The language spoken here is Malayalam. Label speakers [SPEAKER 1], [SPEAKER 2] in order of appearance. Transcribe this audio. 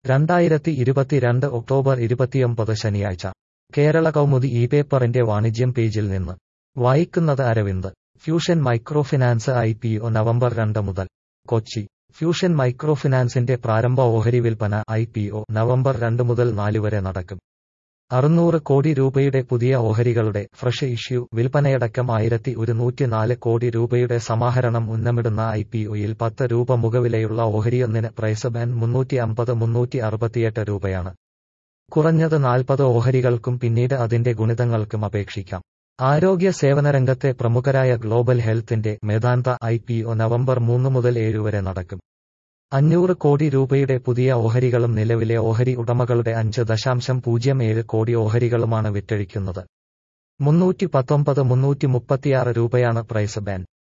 [SPEAKER 1] രണ്ടായിരത്തി ഇരുപത്തിരണ്ട് ഒക്ടോബർ ഇരുപത്തിയൊമ്പത് ശനിയാഴ്ച കേരള കൗമുദി ഈ പേപ്പറിന്റെ വാണിജ്യം പേജിൽ നിന്ന് വായിക്കുന്നത് Aravind fusion microfinance I P O November രണ്ട് മുതൽ കൊച്ചി ഫ്യൂഷൻ മൈക്രോഫിനാൻസിന്റെ പ്രാരംഭ ഓഹരി വിൽപ്പന ഐ പി ഒ നവംബർ രണ്ട് മുതൽ നാല് വരെ നടക്കും അറുന്നൂറ് കോടി രൂപയുടെ പുതിയ ഓഹരികളുടെ ഫ്രഷ് ഇഷ്യൂ വിൽപ്പനയടക്കം ആയിരത്തി ഒരുന്നൂറ്റിനാല് കോടി രൂപയുടെ സമാഹരണം ഉന്നമിടുന്ന ഐ പി ഒയിൽ പത്ത് രൂപ മുഖവിലയുള്ള ഓഹരിയൊന്നിന് പ്രൈസ് ബാൻഡ് മുന്നൂറ്റി അമ്പത് മുന്നൂറ്റി അറുപത്തിയെട്ട് രൂപയാണ് കുറഞ്ഞത് നാൽപ്പത് ഓഹരികൾക്കും പിന്നീട് അതിന്റെ ഗുണിതങ്ങൾക്കും അപേക്ഷിക്കാം ആരോഗ്യ സേവനരംഗത്തെ പ്രമുഖരായ ഗ്ലോബൽ ഹെൽത്തിന്റെ Medanta I P O November മൂന്ന് മുതൽ ഏഴ് വരെ നടക്കും അഞ്ഞൂറ് കോടി രൂപയുടെ പുതിയ ഓഹരികളും നിലവിലെ ഓഹരി ഉടമകളുടെ അഞ്ച് ദശാംശം പൂജ്യം ഏഴ് കോടി ഓഹരികളുമാണ് വിറ്റഴിക്കുന്നത് മുന്നൂറ്റി പത്തൊമ്പത് മുന്നൂറ്റി മുപ്പത്തിയാറ് രൂപയാണ് പ്രൈസ് ബാൻഡ്